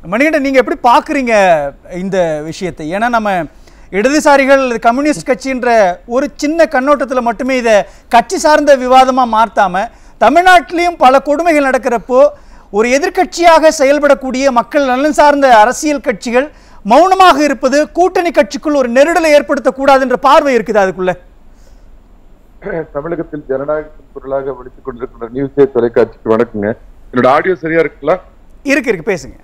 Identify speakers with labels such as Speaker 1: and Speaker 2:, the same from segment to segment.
Speaker 1: மணிகண்டன் நீங்க எப்படி பாக்குறீங்க இந்த விஷயத்தை ஏன்னா நம்ம இடதுசாரிகள் கம்யூனிஸ்ட் கட்சின்ற ஒரு சின்ன கண்ணோட்டத்துல மட்டுமே இதை கட்சி சார்ந்த விவாதமா மாற்றாம தமிழ்நாட்டிலையும் பல கொடுமைகள் நடக்கிறப்போ ஒரு எதிர்க்கட்சியாக செயல்படக்கூடிய மக்கள் நலன் சார்ந்த அரசியல் கட்சிகள் மௌனமாக இருப்பது கூட்டணி கட்சிக்குள் ஒரு நெருடலை ஏற்படுத்தக்கூடாதுன்ற பார்வை இருக்குது அதுக்குள்ள
Speaker 2: தமிழகத்தில் ஜனநாயகத்தின் குரலாக வடித்துக் கொண்டிருக்கின்ற நியூஸே தொலைக்காட்சிக்கு வணக்கங்க என்னோட ஆடியோ சரியா இருக்குங்களா
Speaker 1: இருக்கு இருக்கு பேசுங்க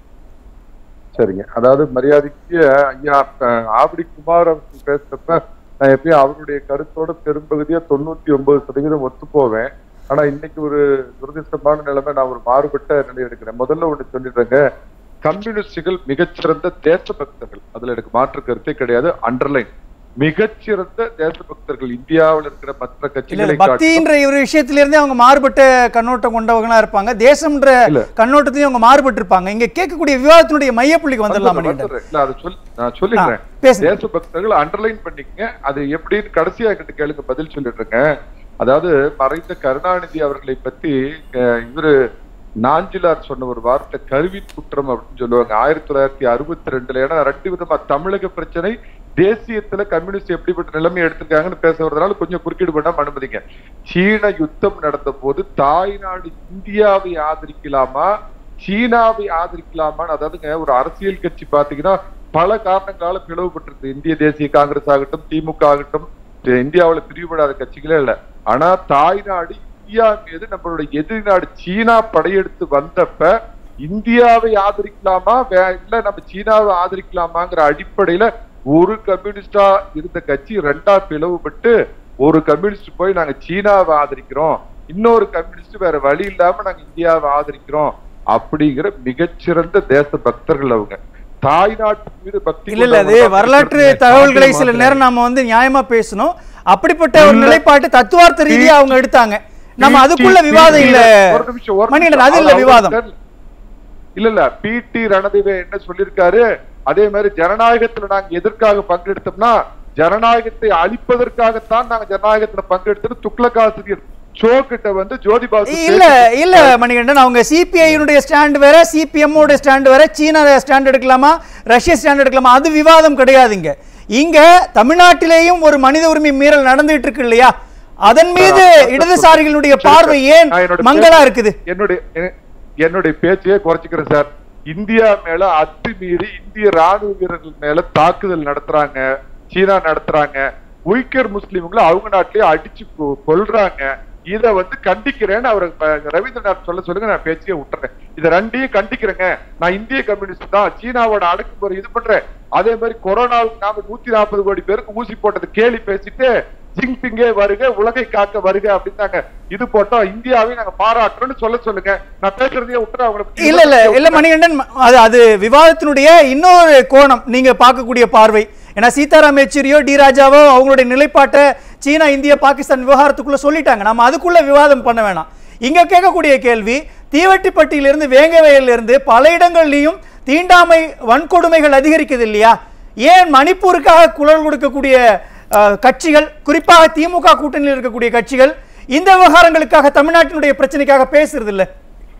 Speaker 2: சரிங்க அதாவது மரியாதைக்கு ஐயா அஹ், ஆவடி குமார் அவர்கள் பேசுறப்ப நான் எப்பயும் அவருடைய கருத்தோட பெரும்பகுதியா தொண்ணூத்தி ஒன்பது சதவீதம் ஒத்து போவேன் ஆனா இன்னைக்கு ஒரு துரதிருஷ்டமான நிலைமை நான் ஒரு மாறுபட்ட நிலை எடுக்கிறேன் முதல்ல ஒண்ணு சொல்லிடுறேங்க கம்யூனிஸ்டுகள் மிகச்சிறந்த தேசபக்தர்கள் அதுல எனக்கு மாற்று கருத்தே கிடையாது அண்டர்லைன் மிகச்சிறந்த தேசபக்தர்கள் இந்தியாவில் இருக்கிற மற்ற
Speaker 1: இல்ல
Speaker 2: கட்சிகளை
Speaker 1: இல்ல,
Speaker 2: காட்டிலும்
Speaker 1: பக்தின்ற ஒரு விஷயத்திலிருந்தே அவங்க மாறுபட்ட கண்ணோட்டம் கொண்டவங்களா இருப்பாங்க தேசம்ன்ற
Speaker 2: இல்ல.
Speaker 1: கண்ணோட்டத்தையும் அவங்க மாறுபட்டு இருப்பாங்க இங்க கேட்கக்கூடிய விவாதத்தினுடைய மையப்புள்ளிக்கு வந்துடலாம்
Speaker 2: வந்துடுறேன்,
Speaker 1: மணிகண்டன்
Speaker 2: வந்துடுறேன். இல்ல, அதை சொல்லி- நான் சொல்லிடுறேன்.
Speaker 1: ஆ, பேசுங்க.
Speaker 2: தேசபக்தர்கள் அண்டர்லைன் பண்ணிக்கங்க அது எப்படின்னு கடைசியா கிட்ட கேளுங்க பதில் சொல்லிடுறேங்க அதாவது மறைந்த கருணாநிதி அவர்களை பத்தி அஹ், இவரு நாஞ்சிலார் சொன்ன ஒரு வார்த்தை கருவின் குற்றம் அப்படின்னு சொல்லுவாங்க ஆயிரத்தி தொள்ளாயிரத்தி அறுபத்தி ரெண்டுல ஏன்னா ரெண்டு விதமா தமிழக பிரச்சனை தேசியத்துல கம்யூனிஸ்ட் எப்படிப்பட்ட நிலைமை எடுத்திருக்காங்கன்னு பேச வரதுனால கொஞ்சம் குறுக்கீடு பண்ணாம அனுமதிங்க சீன யுத்தம் நடந்த போது தாய்நாடு இந்தியாவை ஆதரிக்கலாமா சீனாவை ஆதரிக்கலாமான்னு அதாவதுங்க ஒரு அரசியல் கட்சி பாத்தீங்கன்னா பல காரணங்களால பிளவுபட்டிருக்கு இந்திய தேசிய காங்கிரஸ் ஆகட்டும் திமுக ஆகட்டும் இது இந்தியாவுல பிரிவுபடாத கட்சிகளே இல்ல ஆனா தாய்நாடு இந்தியா மீது நம்மளுடைய எதிரி நாடு சீனா படையெடுத்து வந்தப்ப இந்தியாவை ஆதரிக்கலாமா வே- இல்ல நம்ம சீனாவை ஆதரிக்கலாமாங்கிற அடிப்படையில ஒரு கம்யூனிஸ்டா இருந்த கட்சி ரெண்டா பிளவுபட்டு ஒரு கம்யூனிஸ்ட் போய் நாங்க சீனாவை ஆதரிக்கிறோம் இன்னொரு கம்யூனிஸ்ட் வேற வழி இல்லாம நாங்க இந்தியாவை ஆதரிக்கிறோம் அப்படிங்கிற மிகச்சிறந்த தேச பக்தர்கள் அவங்க தாய்நாட்டு மீது பக்தி
Speaker 1: இல்ல இல்ல அது
Speaker 2: கொண்டவங்க தான்
Speaker 1: வரலாற்று
Speaker 2: இருக்கிறாங்க.
Speaker 1: தகவல்களை சில
Speaker 2: மாத்திரம்.
Speaker 1: நேரம் நாம வந்து நியாயமா பேசணும் அப்படிப்பட்ட ஒரு
Speaker 2: இல்ல.
Speaker 1: நிலைப்பாட்டு தத்துவார்த்த ரீதியா அவங்க எடுத்தாங்க நம்ம
Speaker 2: PT
Speaker 1: அதுக்குள்ள விவாதம் இல்ல
Speaker 2: ஒரு நிமிஷம், ஒரு
Speaker 1: மணிகண்டன் அது
Speaker 2: நிமிஷம்.
Speaker 1: இல்ல
Speaker 2: அவர்
Speaker 1: விவாதம்
Speaker 2: தெரியல. இல்ல இல்ல பிடி ரணதேவே என்ன சொல்லிருக்காரு அதே மாதிரி ஜனநாயகத்துல நாங்க எதற்காக பங்கெடுத்தோம்னா ஜனநாயகத்தை அழிப்பதற்காகத்தான் நாங்க ஜனநாயகத்துல பங்கெடுத்து துக்ளக் ஆசிரியர் சோ கிட்ட வந்து ஜோதிபாசு
Speaker 1: இல்ல இல்ல மணிகண்டன் அவங்க சிபிஐனுடைய ஸ்டாண்ட் வேற சிபிஎம் உடைய ஸ்டாண்ட் வேற சீனா ஸ்டாண்ட் எடுக்கலாமா ரஷ்ய ஸ்டாண்ட் எடுக்கலாமா அது விவாதம் கிடையாதுங்க இங்க தமிழ்நாட்டிலேயும் ஒரு மனித உரிமை மீறல் நடந்துட்டு இருக்கு இல்லையா அதன் மீது இடதுசாரிகளுடைய பார்வை ஏன்
Speaker 2: நான் என்னோட
Speaker 1: மங்களா
Speaker 2: பேச்சு-
Speaker 1: இருக்குது
Speaker 2: என்னுடைய எ- என்னுடைய பேச்சையே குறைச்சிக்கிறேன் சார் இந்தியா மேல அத்துமீறி இந்திய ராணுவ வீரர்கள் மேல தாக்குதல் நடத்துறாங்க சீனா நடத்துறாங்க உய்கர் முஸ்லிம்களை அவங்க நாட்டிலேயே அடிச்சு கொ- கொல்றாங்க இத வந்து கண்டிக்கிறேன்னு அவர் ரவீந்திரநாத் சொல்ல சொல்லுங்க நான் பேச்சையே விட்டுறேன் இத ரெண்டையும் கண்டிக்கிறேங்க நான் இந்திய கம்யூனிஸ்ட் தான் சீனாவோட அடக்குமுறை இது பண்றேன் அதே மாதிரி கொரோனாவுக்கு நாம நூத்தி நாற்பது கோடி பேருக்கு ஊசி போட்டது கேலி பேசிட்டு ஜிங்பிங்கே வருக உலகை காக்க வருக அப்படின்னாங்க இது போட்டோம் இந்தியாவை நாங்க பாராட்டுறோம்னு சொல்ல சொல்லுங்க நான் பேசுறதையே விட்டுறேன் அவங்கள பத்தி
Speaker 1: இல்ல இல்ல இல்ல மணிகண்டன் அது அது விவாதத்தினுடைய இன்னொரு கோணம் நீங்க பார்க்கக்கூடிய பார்வை ஏன்னா சீதாராம் யெச்சூரியோ டி ராஜாவோ அவங்களுடைய நிலைப்பாட்டை சீனா இந்தியா பாகிஸ்தான் விவகாரத்துக்குள்ள சொல்லிட்டாங்க நம்ம அதுக்குள்ள விவாதம் பண்ண வேணாம் இங்க கேட்கக்கூடிய கேள்வி தீவட்டிப்பட்டியிலிருந்து வேங்கவயலிருந்து பல இடங்கள்லயும் தீண்டாமை வன்கொடுமைகள் அதிகரிக்குது இல்லையா ஏன் மணிப்பூருக்காக குரல் கொடுக்கக்கூடிய அஹ், கட்சிகள் குறிப்பாக திமுக கூட்டணியில் இருக்கக்கூடிய கட்சிகள் இந்த விவகாரங்களுக்காக தமிழ்நாட்டினுடைய பிரச்சனைக்காக பேசுறது இல்ல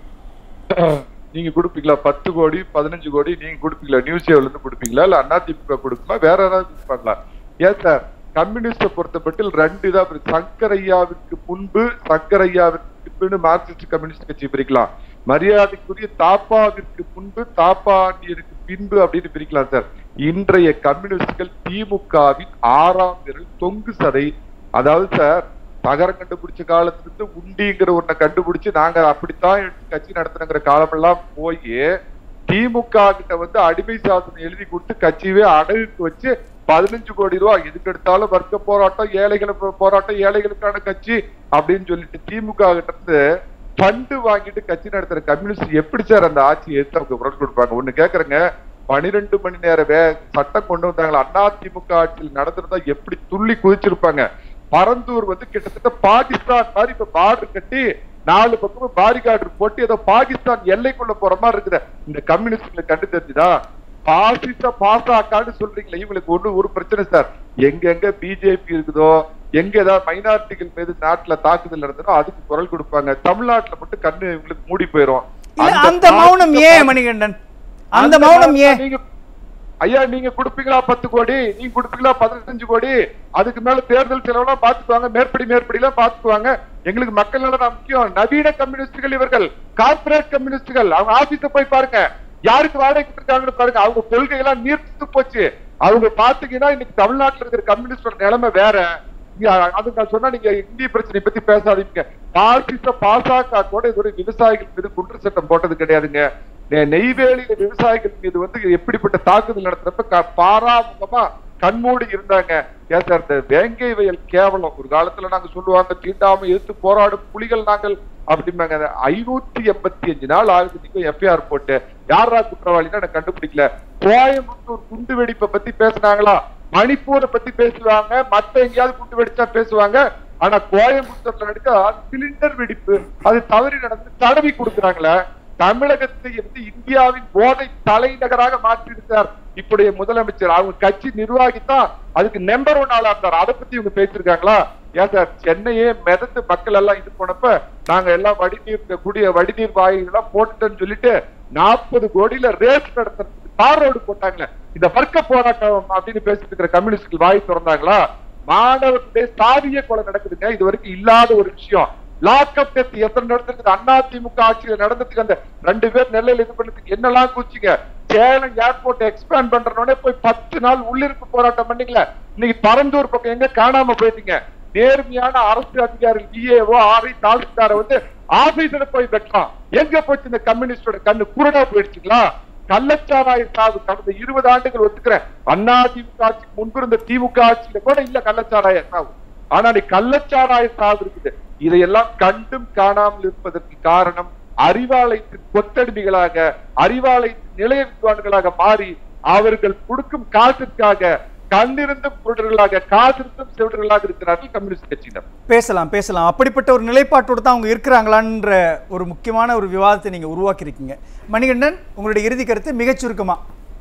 Speaker 2: நீங்க கொடுப்பீங்களா பத்து கோடி பதினஞ்சு கோடி நீங்க கொடுப்பீங்களா நியூஸ் சேவல இருந்து கொடுப்பீங்களா இல்ல அதிமுக கொடுக்குமா வேற யாராவது கொடுப்பாங்களா ஏன் சார் கம்யூனிஸ்ட பொறுத்தப்பட்டில் ரெண்டு இதா பிரி- சங்கரையாவிற்கு முன்பு சங்கரையாவிற்கு பின்பு மார்க்சிஸ்ட் கம்யூனிஸ்ட் கட்சி பிரிக்கலாம் மரியாதைக்குரிய தாப்பாவிற்கு முன்பு தாப்பாண்டியருக்கு பின்பு அப்படின்னு பிரிக்கலாம் சார் இன்றைய கம்யூனிஸ்டுகள் திமுகவின் ஆறாம் விரல் தொங்கு சதை அதாவது சார் தகரம் கண்டுபிடிச்ச காலத்துல இருந்து உண்டிங்கிற ஒன்றை கண்டுபிடிச்சு நாங்க அப்படித்தான் எடுத்து கட்சி நடத்துனங்கிற காலமெல்லாம் போய் திமுக கிட்ட வந்து அடிமை சாசனம் எழுதி கொடுத்து கட்சியவே அடகுக்கு வச்சு பதினஞ்சு கோடி ரூபாய் எதுக்கு எடுத்தாலும் வர்க்க போராட்டம் ஏழைகளை போ- போராட்டம் ஏழைகளுக்கான கட்சி அப்படின்னு சொல்லிட்டு திமுக கிட்ட இருந்து ஃபண்டு வாங்கிட்டு கட்சி நடத்துற கம்யூனிஸ்ட் எப்படி சார் அந்த ஆட்சி எடுத்து அவங்க குரல் கொடுப்பாங்க ஒண்ணு கேக்குறேங்க பனிரெண்டு மணி நேர வே சட்டம் கொண்டு வந்தாங்களா அண்ணா திமுக ஆட்சியில் நடந்திருந்தா எப்படி துள்ளி குதிச்சிருப்பாங்க பரந்தூர் வந்து கிட்டத்தட்ட பாகிஸ்தான் மாதிரி இப்ப பார்டர் கட்டி நாலு பக்கமும் பாரிகார்டு போட்டு ஏதோ பாகிஸ்தான் எல்லைக்குள்ள போற மாதிரி இருக்குது இந்த கம்யூனிஸ்ட்ல கண்டு தெரிஞ்சுதா பாசிச பாசாக்கான்னு சொல்றீங்களே இவங்களுக்கு ஒண்ணு ஒரு பிரச்சனை சார் எங்க எங்க பிஜேபி இருக்குதோ எங்க ஏதாவது மைனாரிட்டிகள் மீது நாட்டுல தாக்குதல் நடந்ததோ அதுக்கு குரல் கொடுப்பாங்க தமிழ்நாட்டுல மட்டும் கண்ணு இவங்களுக்கு மூடி போயிரும்
Speaker 1: இல்ல அந்த மௌனம் ஏன் மணிகண்டன் அந்த மௌனம் ஏன்
Speaker 2: நீங்க ஐயா நீங்க கொடுப்பீங்களா பத்து கோடி நீங்க கொடுப்பீங்களா பதினஞ்சு கோடி அதுக்கு மேல தேர்தல் செலவெல்லாம் பாத்துக்குவாங்க மேற்படி மேற்படி எல்லாம் பாத்துக்குவாங்க எங்களுக்கு மக்கள் நலன் தான் முக்கியம் நவீன கம்யூனிஸ்டுகள் இவர்கள் கார்ப்பரேட் கம்யூனிஸ்டுகள் அவங்க ஆபீஸ போய் பாருங்க யாருக்கு வாடகை கொடுத்துருக்காங்கன்னு பாருங்க அவங்க கொள்கை எல்லாம் நீர்த்து போச்சு அவங்க பாத்தீங்கன்னா இன்னைக்கு தமிழ்நாட்டுல இருக்கிற கம்யூனிஸ்டோட நிலைமை வேற இங்க அது நான் சொன்னா நீங்க இந்திய பிரச்சனை பத்தி பேசாதீங்க பாசிச பாசக கூட இதுவரை விவசாயிகள் மீது குற்ற சட்டம் போட்டது கிடையாதுங்க நெ- நெய்வேலியில விவசாயிகள் மீது வந்து எப்படிப்பட்ட தாக்குதல் நடத்துறப்ப க- பாராமுகமா கண்மூடி இருந்தாங்க ஏன் சார் இந்த வேங்கை வயல் கேவலம் ஒரு காலத்துல நாங்க சொல்லுவாங்க தீண்டாம எதிர்த்து போராடும் புலிகள் நாங்கள் அப்படிம்பாங்க அந்த ஐநூத்தி எண்பத்தி அஞ்சு நாள் ஆகுது நீங்க எஃப்ஐஆர் போட்டு யாரா குற்றவாளின்னா எனக்கு கண்டுபிடிக்கல கோயம்புத்தூர் குண்டு வெடிப்பை பத்தி பேசுனாங்களா மணிப்பூரை பத்தி பேசுவாங்க மத்த எங்கேயாவது குண்டு வெடிச்சா பேசுவாங்க ஆனா கோயம்புத்தூர்ல நடக்க சிலிண்டர் வெடிப்பு அது தவறி நடந்து தடவி கொடுக்குறாங்களே தமிழகத்தை வந்து இந்தியாவின் போதை தலைநகராக மாற்றியிருக்கார் இப்படிய முதலமைச்சர் அவங்க கட்சி நிர்வாகி தான் அதுக்கு நம்பர் ஒன் ஆளா இருந்தார் அதை பத்தி இவங்க பேசிருக்காங்களா ஏன் சார் சென்னையே மிதந்து மக்கள் எல்லாம் இது போனப்ப நாங்க எல்லாம் வடிநீர் கூடிய வடிநீர் வாயிலாம் எல்லாம் போட்டுட்டோம்னு சொல்லிட்டு நாற்பது கோடியில ரேஸ் நடத்துறதுக்கு தார் ரோடு போட்டாங்களே இந்த வர்க்க போராட்டம் அப்படின்னு பேசிட்டு இருக்கிற கம்யூனிஸ்டுகள் வாய் திறந்தாங்களா மாணவர்களுடைய சாதிய கொலை நடக்குதுங்க இது வரைக்கும் இல்லாத ஒரு விஷயம் லாக்அப் டெத் எத்தனை நடந்திருக்கு அண்ணா திமுக ஆட்சியில நடந்ததுக்கு அந்த ரெண்டு பேர் நெல்லையில இது பண்ணதுக்கு என்னெல்லாம் கூச்சிங்க சேலம் ஏர்போர்ட் எக்ஸ்பேண்ட் பண்றனோடனே போய் பத்து நாள் உள்ளிருப்பு போராட்டம் பண்ணீங்களே இன்னைக்கு பரந்தூர் பக்கம் எங்க காணாம போயிட்டீங்க நேர்மையான அரசு அதிகாரி டிஏஓ ஆர்ஐ தாசில்தார வந்து ஆபீஸ்ல போய் வெட்டலாம் எங்க போச்சு இந்த கம்யூனிஸ்டோட கண்ணு குருடா போயிடுச்சுங்களா கள்ளச்சாராய சாவு கடந்த இருபது ஆண்டுகள் ஒத்துக்கிறேன் அண்ணா திமுக ஆட்சிக்கு முன்பு இருந்த திமுக ஆட்சியில கூட இல்ல கள்ளச்சாராய சாவு ஆனா நீ கள்ளச்சாராய சாவு இருக்குது இதையெல்லாம் கண்டும் காணாமல் இருப்பதற்கு காரணம் அறிவாலயத்தின் கொத்தடிமைகளாக அறிவாலயத்தின் நிலைய வித்வான்களாக மாறி அவர்கள் கொடுக்கும் காசிற்காக கண்ணிருந்தும் குருடர்களாக காசிருந்தும் செவிடர்களாக இருக்கிறார்கள் கம்யூனிஸ்ட் கட்சியினர்
Speaker 1: பேசலாம் பேசலாம் அப்படிப்பட்ட ஒரு நிலைப்பாட்டோடு தான் அவங்க இருக்கிறாங்களான்ற ஒரு முக்கியமான ஒரு விவாதத்தை நீங்க உருவாக்கியிருக்கீங்க மணிகண்டன் உங்களுடைய இறுதி கருத்து மிகச் சுருக்கமா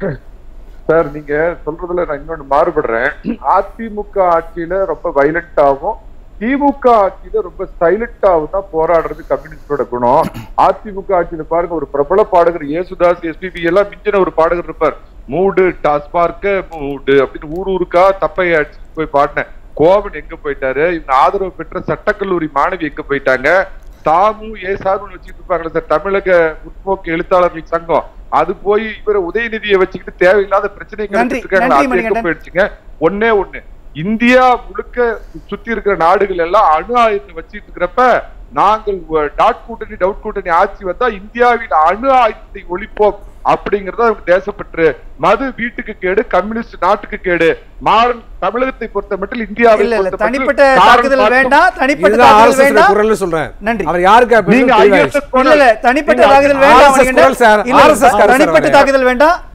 Speaker 2: சார் நீங்க சொல்றதுல நான் இன்னொன்னு மாறுபடுறேன் அதிமுக ஆட்சியில ரொம்ப வைலண்டாவும் திமுக ஆட்சியில ரொம்ப சைலண்டாவும் தான் போராடுறது கம்யூனிஸ்டோட குணம் அதிமுக ஆட்சியில பாருங்க ஒரு பிரபல பாடகர் ஏசுதாஸ் எஸ்பிபி எல்லாம் மிஞ்சின ஒரு பாடகர் இருப்பார் மூடு டாஸ்மார்க்க மூடு அப்படின்னு ஊர் ஊருக்கா தப்பை அடிச்சு போய் பாடினேன் கோவன் எங்க போயிட்டாரு இவங்க ஆதரவு பெற்ற சட்டக்கல்லூரி மாணவி எங்க போயிட்டாங்க தாமு ஏசாதுன்னு வச்சுட்டு இருப்பாங்களே சார் தமிழக முற்போக்கு எழுத்தாளர்கள் சங்கம் அது போய் இவரை உதயநிதியை வச்சுக்கிட்டு தேவையில்லாத பிரச்சனை
Speaker 1: நன்றி,
Speaker 2: இருக்காங்க
Speaker 1: நன்றி
Speaker 2: அது எங்க
Speaker 1: மணிகண்டன்.
Speaker 2: போயிடுச்சுங்க ஒண்ணே ஒண்ணு இந்தியா முழுக்க சுத்தி இருக்கிற நாடுகள் எல்லாம் அணு ஆயுதத்தை வச்சிட்டு இருக்கிறப்ப நாங்கள் வ- டாட் கூட்டணி டவுட் கூட்டணி ஆட்சி வந்தா இந்தியாவில் அணு ஆயுதத்தை ஒழிப்போம் அப்படிங்கறத அவங்க தேசப்பற்று மது வீட்டுக்கு கேடு கம்யூனிஸ்ட் நாட்டுக்கு கேடு மாறன் தமிழகத்தை பொறுத்த மட்டும் இந்தியாவை
Speaker 1: இல்ல இல்ல
Speaker 2: பொறுத்த மட்டும்
Speaker 1: தனிப்பட்ட
Speaker 2: காரணம்
Speaker 1: தாக்குதல்
Speaker 2: பார்க்கும்.
Speaker 1: வேண்டாம் தனிப்பட்ட
Speaker 3: இதுதான்
Speaker 1: தாக்குதல்
Speaker 3: ஆர்எஸ்எஸ்
Speaker 1: வேண்டாம்
Speaker 3: குரல்னு சொல்றேன்
Speaker 1: நன்றி.
Speaker 3: அவர் யாருக்கு
Speaker 2: நீங்க
Speaker 3: அப்படின்னு
Speaker 2: ISS
Speaker 1: இல்ல இல்ல தனிப்பட்ட
Speaker 2: நீங்க
Speaker 1: தாக்குதல் வேண்டாம்
Speaker 3: RSS
Speaker 1: மணிகண்டன்.
Speaker 3: குரல் சார்,
Speaker 1: இல்ல,
Speaker 3: RSS காரர் சார்
Speaker 1: தனிப்பட்ட
Speaker 3: அவரு.
Speaker 1: தாக்குதல் வேண்டாம்